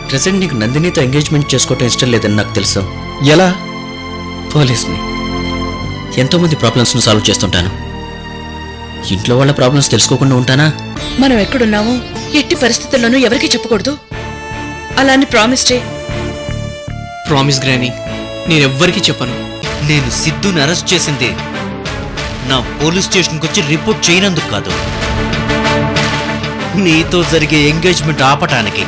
Present నీకు నందినితో engagement చేసుకోవటం ఇష్టం లేదని నాకు తెలుసు ఎలా పోలీస్ని ఎంతోమంది ప్రాబ్లమ్స్ను సాల్వ్ చేస్తుంటాను ఇంట్లో వాళ్ళ ప్రాబ్లమ్స్ తెలుసుకోకుండా ఉంటానా మనం ఎక్కడున్నామో ఎట్టి పరిస్థితుల్లోనూ ఎవరికీ చెప్పకూడదు అలా అని ప్రామిస్ చే ప్రామిస్ గ్రానీ నేనెవ్వరికీ చెప్పను నేను సిద్ధుని అరెస్ట్ చేసింది నా పోలీస్ స్టేషన్కి వచ్చి రిపోర్ట్ చేయనందుకు కాదు నీతో జరిగే ఎంగేజ్మెంట్ ఆపటానికి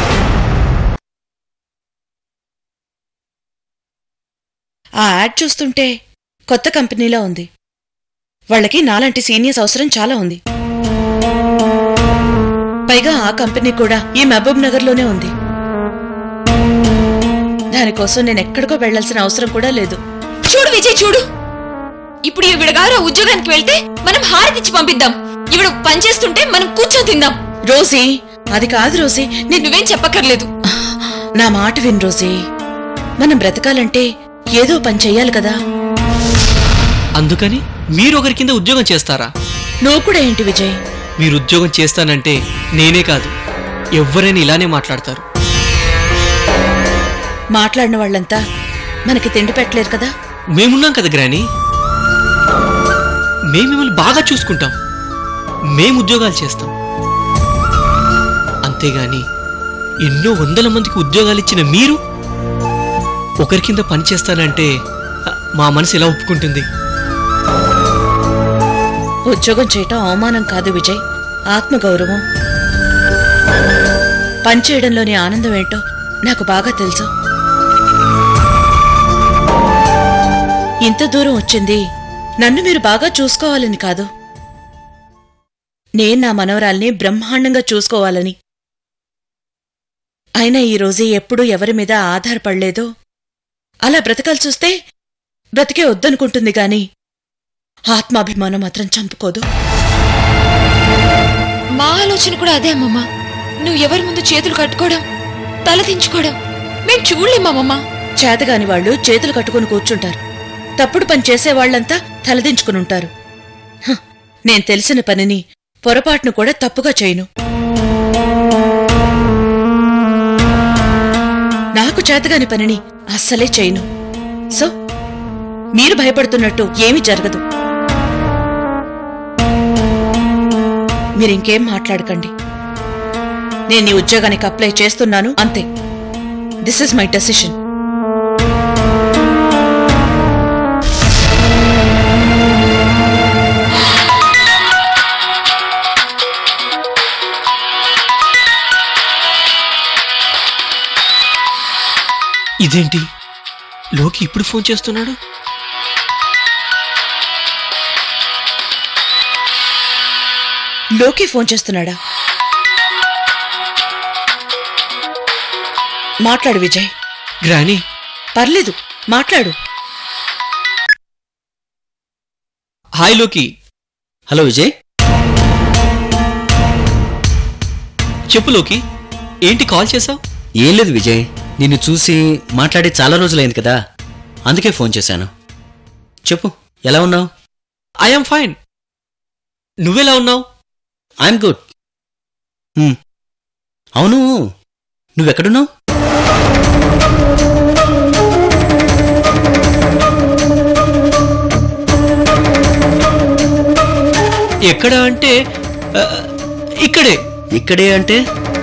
ఆ యాడ్ చూస్తుంటే కొత్త కంపెనీలా ఉంది వాళ్ళకి నాలాంటి సీనియర్స్ అవసరం చాలా ఉంది పైగా ఆ కంపెనీ కూడా ఈ మహబూబ్ నగర్లోనే ఉంది దానికోసం నేను ఎక్కడికో వెళ్లాల్సిన అవసరం కూడా లేదు చూడు విజయ్ చూడు ఇప్పుడు ఈవిడ గారు ఆ ఉద్యోగానికి వెళ్తే మనం హారతిచ్చి పంపిద్దాం ఈవిడ పని చేస్తుంటే మనం కూర్చొని తిందాం రోజీ అది కాదు రోజీ నేను నువ్వేం చెప్పక్కర్లేదు నా మాట విను రోజీ మనం బ్రతకాలంటే ఏదో పని చెయ్యాలి కదా అందుకని మీరు ఒకరి కింద ఉద్యోగం చేస్తారా నువ్వు కూడా ఏంటి విజయ్ మీరు ఉద్యోగం చేస్తానంటే నేనే కాదు ఎవరైనా ఇలానే మాట్లాడతారు మాట్లాడిన వాళ్ళంతా మనకి తిండి పెట్టలేరు కదా మేమున్నాం కదా గ్రాని మేము మిమ్మల్ని బాగా చూసుకుంటాం మేము ఉద్యోగాలు చేస్తాం అంతేగాని ఎన్నో వందల మందికి ఉద్యోగాలు ఇచ్చిన మీరు ఒకరి కింద పని చేస్తానంటే మా మనసు ఎలా ఒప్పుకుంటుంది ఉద్యోగం చేయటం అవమానం కాదు విజయ్ ఆత్మగౌరవం పనిచేయడంలోని ఆనందం ఏంటో నాకు బాగా తెలుసు ఇంత దూరం వచ్చింది నన్ను మీరు బాగా చూసుకోవాలని కాదు నేను నా మనవరాల్ని బ్రహ్మాండంగా చూసుకోవాలని అయినా ఈ రోజు ఎప్పుడూ ఎవరి మీద ఆధారపడలేదో అలా బ్రతకాల్సి చూస్తే బ్రతికే వద్దనుకుంటుంది గాని ఆత్మాభిమానం మాత్రం చంపుకోదు మా ఆలోచన కూడా అదే అమ్మమ్మ నువ్వు ఎవరి ముందు చేతులు కట్టుకోవడం తల దించుకోవడం మేం చూడలేమమ్మమ్మ చేతగాని వాళ్ళు చేతులు కట్టుకుని కూర్చుంటారు తప్పుడు పని చేసేవాళ్లంతా తలదించుకునుంటారు హ, నేను తెలిసిన పనిని పొరపాటును కూడా తప్పుగా చేయను నాకు చేతగాని పనిని అస్సలే చేయను సో మీరు భయపడుతున్నట్టు ఏమీ జరగదు మీరింకేం మాట్లాడకండి నేను ఈ ఉద్యోగానికి అప్లై చేస్తున్నాను అంతే దిస్ ఇస్ మై డెసిషన్ ఇదేంటి లోకి ఇప్పుడు ఫోన్ చేస్తున్నాడు లోకి ఫోన్ చేస్తున్నాడా మాట్లాడు విజయ్ గ్రాని పర్లేదు మాట్లాడు హాయ్ లోకి హలో విజయ్ చెప్పు లోకి ఏంటి కాల్ చేసావు ఏం లేదు విజయ్ నిన్ను చూసి మాట్లాడి చాలా రోజులైంది కదా అందుకే ఫోన్ చేశాను చెప్పు ఎలా ఉన్నావు ఐఎమ్ ఫైన్ నువ్వెలా ఉన్నావు ఐఎమ్ గుడ్ అవును నువ్వెక్కడున్నావు ఎక్కడ అంటే ఆ, ఇక్కడే ఇక్కడే అంటే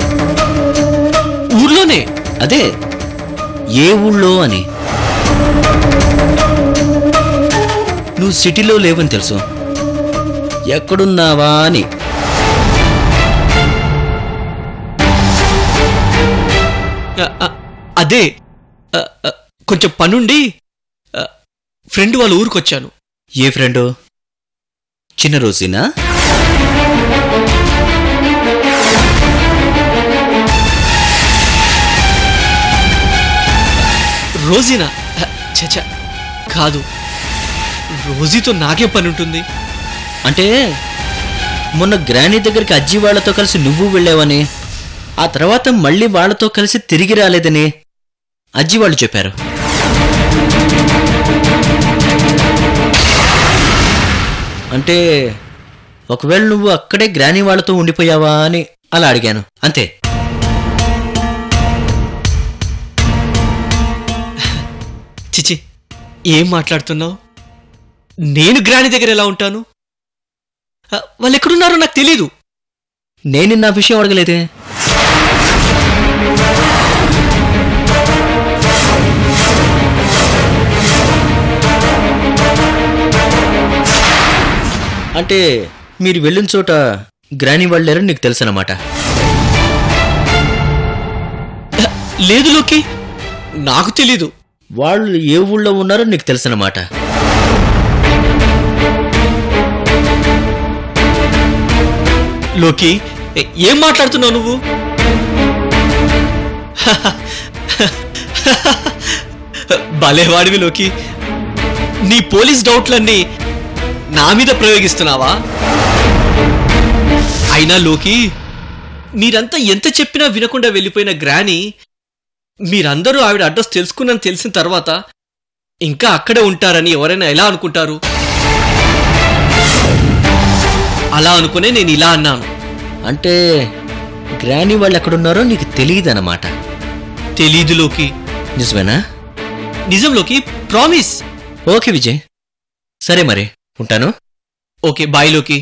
ఊర్లోనే అదే ఏ ఊళ్ళో అని నువ్వు సిటీలో లేవని తెలుసు ఎక్కడున్నావా అని ఆ, ఆ, అదే ఆ, ఆ, కొంచెం పనుండి ఆ, ఫ్రెండ్ వాళ్ళ ఊరికొచ్చాను ఏ ఫ్రెండు చిన్న రోజీనా రోజీనా ఆ, చచ కాదు రోజీతో నాకే పని ఉంటుంది అంటే మొన్న గ్రానీ దగ్గరికి అజ్జి వాళ్ళతో కలిసి నువ్వు వెళ్ళావని ఆ తర్వాత మళ్ళీ వాళ్ళతో కలిసి తిరిగి రాలేదని అజ్జి వాళ్ళు చెప్పారు అంటే ఒకవేళ నువ్వు అక్కడే గ్రానీ వాళ్ళతో ఉండిపోయావా అని అలా అడిగాను అంతే చిచి ఏం మాట్లాడుతున్నావు నేను గ్రాని దగ్గర ఎలా ఉంటాను ఆ, వాళ్ళు ఎక్కడున్నారో నాకు తెలీదు నేను నా విషయం అడగలేదే అంటే మీరు వెళ్ళిన చోట గ్రాని వాళ్ళు లేరని నీకు తెలుసన్నమాట ఆ, లేదు లోకి నాకు తెలీదు వాళ్ళు ఏ ఊళ్ళో ఉన్నారో నీకు తెలుసన్నమాట లోకి ఏ- ఏం మాట్లాడుతున్నావు నువ్వు భలేవాడివి లోకి నీ పోలీస్ డౌట్లన్నీ నా మీద ప్రయోగిస్తున్నావా అయినా లోకి మీరంతా ఎంత చెప్పినా వినకుండా వెళ్ళిపోయిన గ్రాని మీరందరూ ఆవిడ అడ్రస్ తెలుసుకున్నని తెలిసిన తర్వాత ఇంకా అక్కడే ఉంటారని ఎవరైనా ఎలా అనుకుంటారు అలా అనుకునే నేను ఇలా అన్నాను అంటే గ్రాని వాళ్ళు ఎక్కడున్నారో నీకు తెలియదన్నమాట తెలీదులోకి నిజమేనా నిజంలోకి ప్రామిస్ ఓకే విజయ్ సరే మరి ఉంటాను ఓకే బాయ్లోకి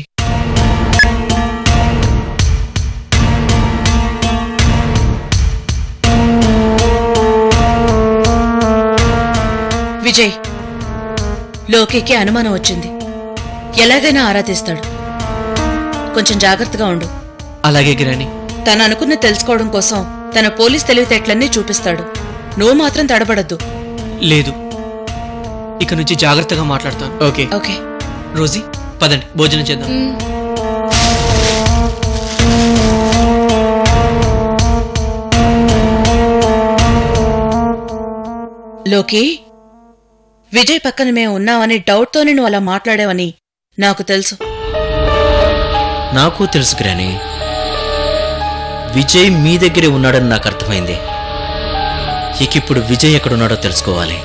విజయ్ లోకికి అనుమానం వచ్చింది ఎలాగైనా ఆరాధిస్తాడు కొంచెం జాగ్రత్తగా ఉండు అలాగే గిరాని తను అనుకున్న తెలుసుకోవడం కోసం తన పోలీస్ తెలివితేటలన్నీ చూపిస్తాడు నువ్వు మాత్రం తడబడద్దు లేదు ఇక నుంచి జాగ్రత్తగా మాట్లాడతాను ఓకే ఓకే రోజీ పదండి భోజనం చేద్దాం లోకి విజయ్ పక్కన మేము ఉన్నామని డౌట్తోనే నువ్వు అలా మాట్లాడావని నాకు తెలుసు నాకు తెలుసు గ్రాని విజయ్ మీ దగ్గరే ఉన్నాడని నాకు అర్థమైంది ఇక ఇప్పుడు విజయ్ ఎక్కడున్నాడో తెలుసుకోవాలి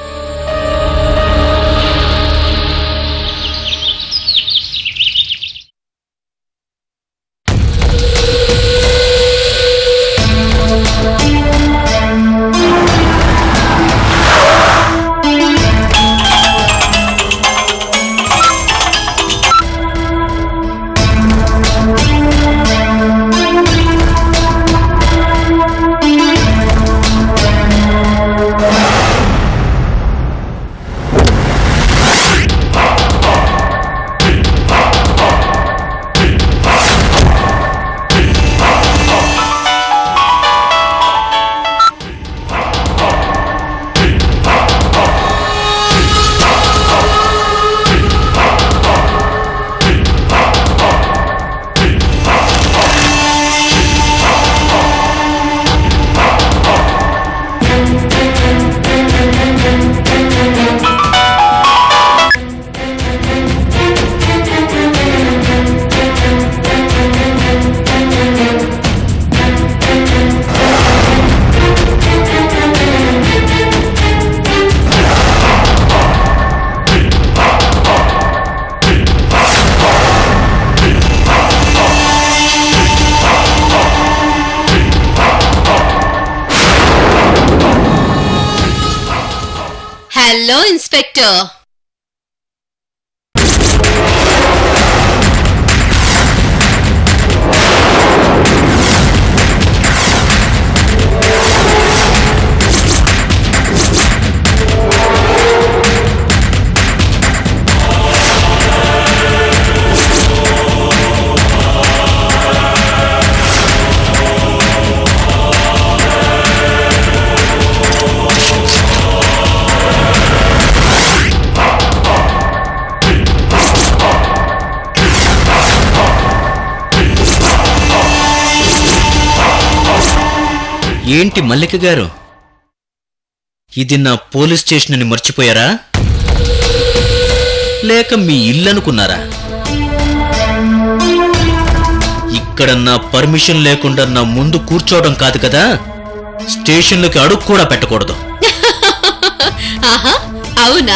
హలో ఇన్స్పెక్టర్ ఏంటి మల్లిక గారు ఇది నా పోలీస్ స్టేషన్ అని మర్చిపోయారా లేక మీ ఇల్లు అనుకున్నారా ఇక్కడ నా పర్మిషన్ లేకుండా నా ముందు కూర్చోవడం కాదు కదా స్టేషన్లోకి అడుగు కూడా పెట్టకూడదు ఆహా అవునా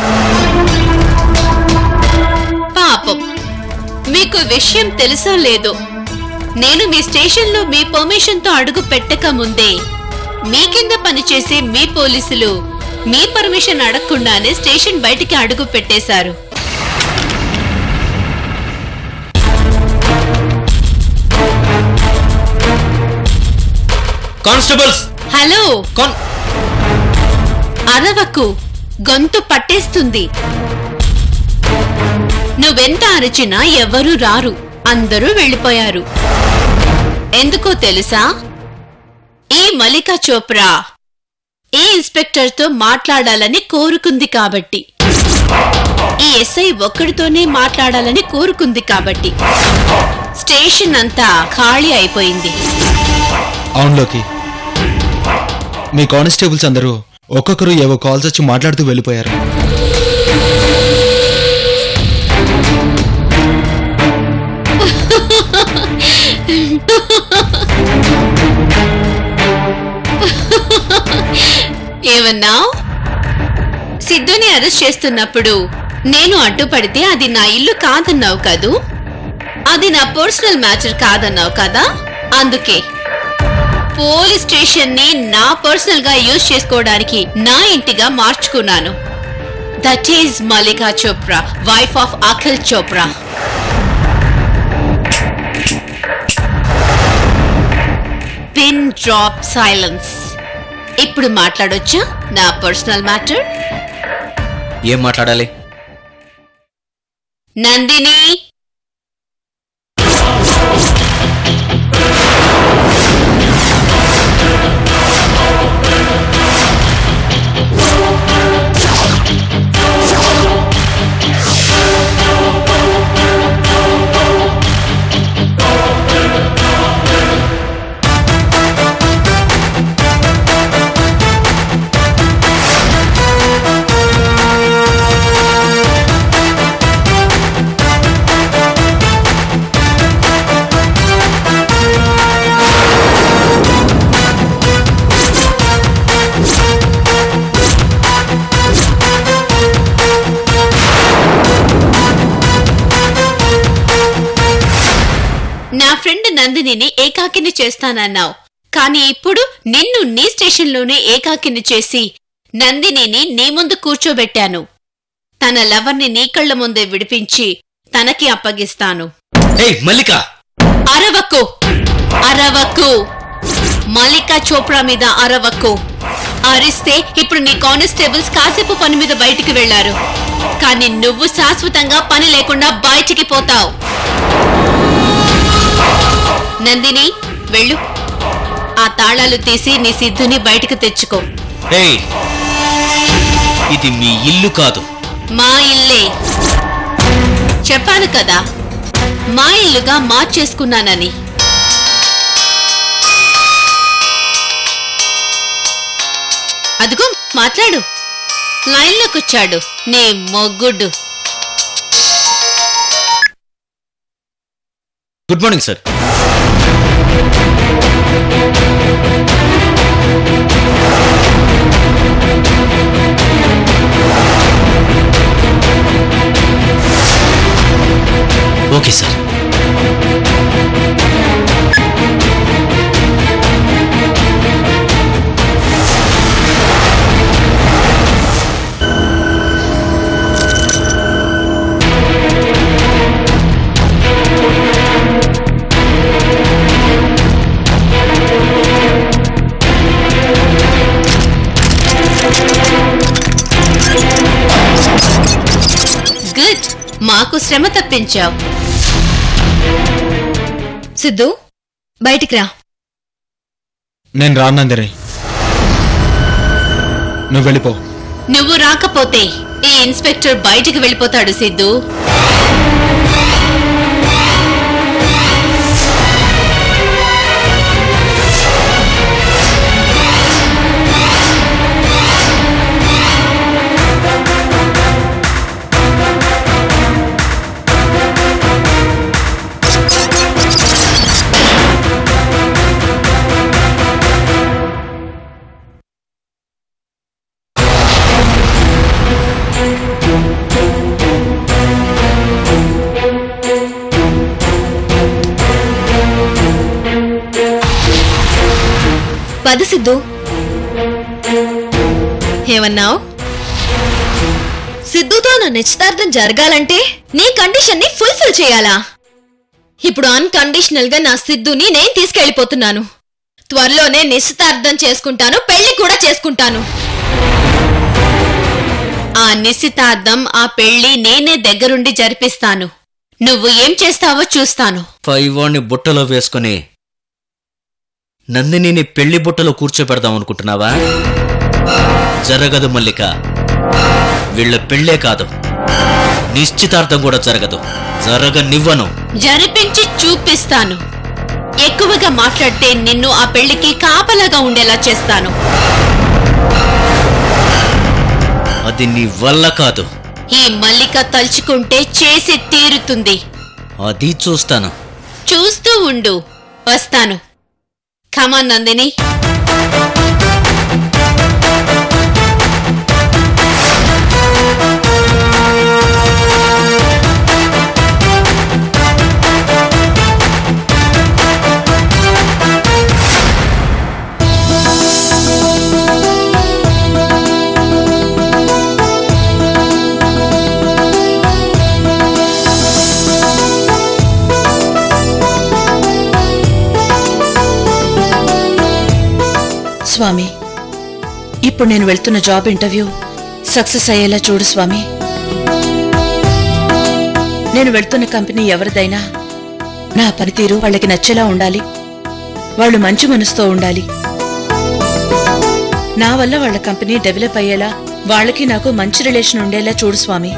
పాపం మీకు విషయం తెలుసో లేదో నేను మీ స్టేషన్లో మీ పర్మిషన్తో అడుగు పెట్టక ముందే మీ కింద పనిచేసే మీ పోలీసులు మీ పర్మిషన్ అడగకుండానే స్టేషన్ బయటికి అడుగు పెట్టేశారు కానిస్టేబుల్స్ హలో కాన్ అరవకు గొంతు పట్టేస్తుంది నువ్వెంత అరిచినా ఎవరూ రారు అందరూ వెళ్ళిపోయారు ఎందుకో తెలుసా ఈ మలికా చోప్రా ఈ ఇన్స్పెక్టర్తో మాట్లాడాలని కోరుకుంది కాబట్టి ఈ ఎస్ఐ ఒక్కడితోనే మాట్లాడాలని కోరుకుంది కాబట్టి స్టేషన్ అంతా ఖాళీ అయిపోయింది అవునులోకి మీ కానిస్టేబుల్స్ అందరూ ఒక్కొక్కరు ఏవో కాల్స్ వచ్చి మాట్లాడుతూ వెళ్ళిపోయారు ఏమన్నావ్ సిద్ధుని అరెస్ట్ చేస్తున్నప్పుడు నేను అడ్డుపడితే అది నా ఇల్లు కాదన్నావు కదూ అది నా పర్సనల్ మ్యాటర్ కాదన్నావు కదా అందుకే పోలీస్ స్టేషన్ ని నా పర్సనల్ గా యూజ్ చేసుకోవడానికి నా ఇంటిగా మార్చుకున్నాను that is Mallika Chopra wife of Akhil Chopra pin drop silence ఇప్పుడు మాట్లాడొచ్చా నా పర్సనల్ మ్యాటర్ ఏం మాట్లాడాలి నందిని నా ఫ్రెండ్ నందినిని ఏకాకిని చేస్తానన్నావు కానీ ఇప్పుడు నిన్ను నీ స్టేషన్లోనే ఏకాకిని చేసి నందినిని నీ ముందు కూర్చోబెట్టాను తన లవర్ని నీ కళ్ళ ముందే విడిపించి తనకి అప్పగిస్తాను ఏయ్ మల్లిక అరవకు అరవకు మల్లికా చోప్రా మీద అరవకు అరిస్తే ఇప్పుడు నీ కానిస్టేబుల్స్ కాసేపు పని మీద బయటికి వెళ్లారు కానీ నువ్వు శాశ్వతంగా పని లేకుండా బయటికి పోతావు నందిని వెళ్ళు ఆ తాళాలు తీసి నీ సిద్ధుని బయటకు తెచ్చుకో ఏయ్ ఇది మీ ఇల్లు కాదు మా ఇల్లే చెప్పాను కదా మా ఇల్లుగా మార్చేసుకున్నానని అదిగో మాట్లాడు లైన్లోకొచ్చాడు నీ మొగ్గుడు good morning sir okay sir good మాకు శ్రమ తప్పించావు సిద్ధు బయటికి రా నేను రానందరి నువ్వు వెళ్ళిపో నువ్వు రాకపోతే ఈ ఇన్స్పెక్టర్ బయటికి వెళ్ళిపోతాడు సిద్ధు పద సిద్ధు ఏమన్నావు సిద్ధుతో నా నిశ్చితార్థం జరగాలంటే నీ కండిషన్ ని ఫుల్ఫిల్ చేయాలా ఇప్పుడు అన్కండిషనల్ గా నా సిద్ధుని నేను తీసుకెళ్లిపోతున్నాను త్వరలోనే నిశ్చితార్థం చేసుకుంటాను పెళ్లి కూడా చేసుకుంటాను ఆ నిశ్చితార్థం ఆ పెళ్లి నేనే దగ్గరుండి జరిపిస్తాను నువ్వు ఏం చేస్తావో చూస్తాను ఫైవ్ వాణ్ణి బుట్టలో వేసుకుని నందినిని పెళ్లి బుట్టలో కూర్చోబెడదాం అనుకుంటున్నావా జరగదు మల్లిక వీళ్ళ పెళ్ళే కాదు నిశ్చితార్థం కూడా జరగదు జరగనివ్వను జరిపించి చూపిస్తాను ఎక్కువగా మాట్లాడితే నిన్ను ఆ పెళ్లికి కాపలాగా ఉండేలా చేస్తాను అది నీ వల్ల కాదు ఈ మల్లిక తలుచుకుంటే చేసి తీరుతుంది అది చూస్తాను చూస్తూ ఉండు వస్తాను కమాన్ నందిని స్వామి ఇప్పుడు నేను వెళ్తున్న జాబ్ ఇంటర్వ్యూ సక్సెస్ అయ్యేలా చూడు స్వామి నేను వెళ్తున్న కంపెనీ ఎవరిదైనా నా పనితీరు వాళ్ళకి నచ్చేలా ఉండాలి వాళ్ళు మంచి మనసుతో ఉండాలి నా వల్ల వాళ్ళ కంపెనీ డెవలప్ అయ్యేలా వాళ్ళకి నాకు మంచి రిలేషన్ ఉండేలా చూడు స్వామి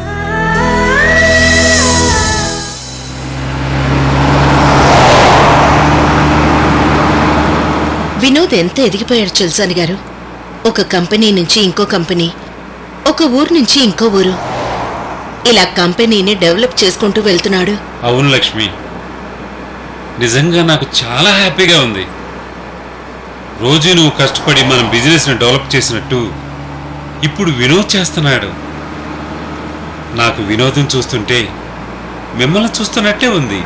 వినోద్ ఎంత ఎదిగిపోయాడు చుల్సాని గారు ఒక కంపెనీ నుంచి ఇంకో కంపెనీ ఒక ఊరు నుంచి ఇంకో ఊరు ఇలా కంపెనీని డెవలప్ చేసుకుంటూ వెళ్తున్నాడు అవును లక్ష్మి నిజంగా నాకు చాలా హ్యాపీగా ఉంది రోజు నువ్వు కష్టపడి మన బిజినెస్ని డెవలప్ చేసినట్టు ఇప్పుడు వినోద్ చేస్తున్నాడు నాకు వినోదం చూస్తుంటే మిమ్మల్ని చూస్తున్నట్టే ఉంది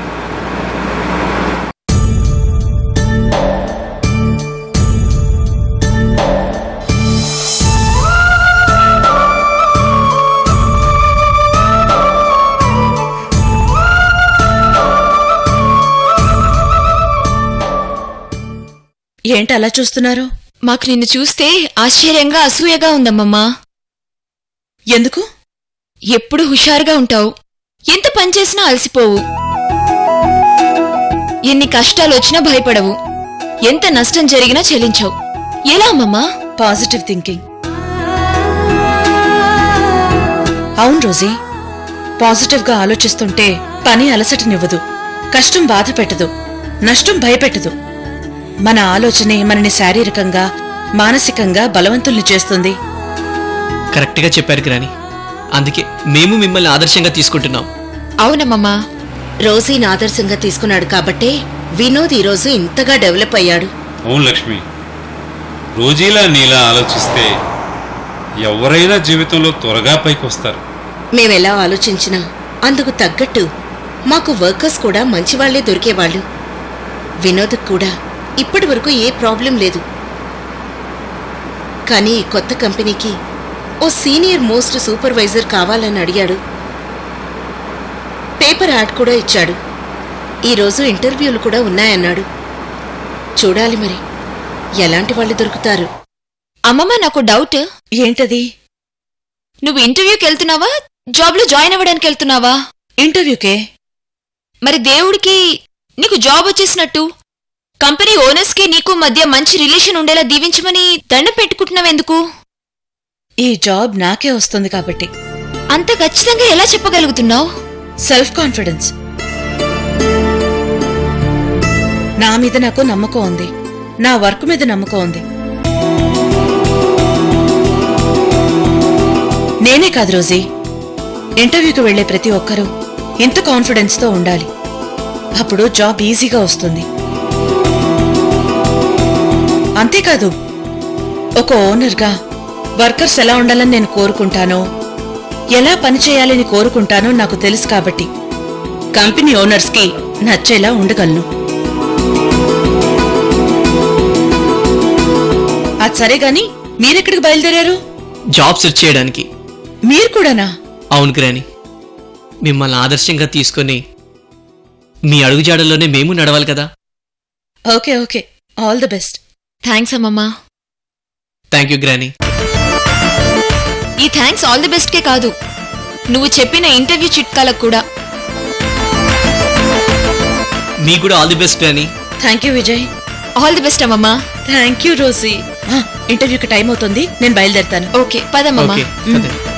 ఏంటి అలా చూస్తున్నారు మాకు నిన్ను చూస్తే ఆశ్చర్యంగా అసూయగా ఉందమ్మమ్మా ఎందుకు ఎప్పుడు హుషారుగా ఉంటావు ఎంత పనిచేసినా అలసిపోవు ఎన్ని కష్టాలు వచ్చినా భయపడవు ఎంత నష్టం జరిగినా చెల్లించవు ఎలా అమ్మమ్మా పాజిటివ్ థింకింగ్ అవును రోజీ పాజిటివ్ గా ఆలోచిస్తుంటే పని అలసటనివ్వదు కష్టం బాధ పెట్టదు నష్టం భయపెట్టదు మన ఆలోచనే మనని శారీరకంగా మానసికంగా బలవంతుల్ని చేస్తుంది కరెక్ట్గా చెప్పారు గ్రాని అందుకే మేము మిమ్మల్ని ఆదర్శంగా తీసుకుంటున్నాం అవునమ్మమ్మా రోజీని ఆదర్శంగా తీసుకున్నాడు కాబట్టే వినోద్ ఈరోజు ఇంతగా డెవలప్ అయ్యాడు అవును లక్ష్మి రోజీలా నీలా ఆలోచిస్తే ఎవరైనా జీవితంలో త్వరగా పైకి వస్తారు మేమెలా ఆలోచించినా అందుకు తగ్గట్టు మాకు వర్కర్స్ కూడా మంచివాళ్లే దొరికేవాళ్ళు వినోద్ కూడా ఇప్పటి వరకు ఏ ప్రాబ్లం లేదు కానీ ఈ కొత్త కంపెనీకి ఓ సీనియర్ మోస్ట్ సూపర్వైజర్ కావాలని అడిగాడు పేపర్ యాడ్ కూడా ఇచ్చాడు ఈరోజు ఇంటర్వ్యూలు కూడా ఉన్నాయన్నాడు చూడాలి మరి ఎలాంటి వాళ్ళు దొరుకుతారు అమ్మమ్మ నాకు డౌట్ ఏంటది నువ్వు ఇంటర్వ్యూకి వెళ్తున్నావా జాబ్లో జాయిన్ అవ్వడానికి వెళ్తున్నావా ఇంటర్వ్యూకే మరి దేవుడికి నీకు జాబ్ వచ్చేసినట్టు కంపెనీ ఓనర్స్ కి నీకు మధ్య మంచి రిలేషన్ ఉండేలా దీవించమని దండం పెట్టుకుంటున్నావెందుకు ఈ జాబ్ నాకే వస్తుంది కాబట్టి అంత ఖచ్చితంగా ఎలా చెప్పగలుగుతున్నావు సెల్ఫ్ కాన్ఫిడెన్స్ నా మీద నాకు నమ్మకం ఉంది నా వర్క్ మీద నమ్మకం ఉంది నేనే కాదు రోజీ ఇంటర్వ్యూకి వెళ్లే ప్రతి ఒక్కరూ ఇంత కాన్ఫిడెన్స్తో ఉండాలి అప్పుడు జాబ్ ఈజీగా వస్తుంది అంతేకాదు ఒక ఓనర్గా వర్కర్స్ ఎలా ఉండాలని నేను కోరుకుంటానో ఎలా పనిచేయాలని కోరుకుంటానో నాకు తెలుసు కాబట్టి కంపెనీ ఓనర్స్కి నచ్చేలా ఉండగలను అది సరే గాని మీరెక్కడికి బయలుదేరారు జాబ్ సెర్చ్ చేయడానికి మీరు కూడానా అవును గ్రాని మిమ్మల్ని ఆదర్శంగా తీసుకొని మీ అడుగుజాడల్లోనే మేము నడవాలి కదా okay okay all the best thanks అమ్మమ్మా థ్యాంక్ యూ గ్రాని ఈ థ్యాంక్స్ ఆల్ ది బెస్ట్ కే కాదు నువ్వు చెప్పిన ఇంటర్వ్యూ చిట్కాలకు కూడా మీకు కూడా all the best granny thank you Vijay all the best అమ్మమ్మా థ్యాంక్ యూ రోజీ ఇంటర్వ్యూకి టైం అవుతుంది నేను బయలుదేరుతాను ఓకే పదమ్మమ్మా ఓకే మ్. అదే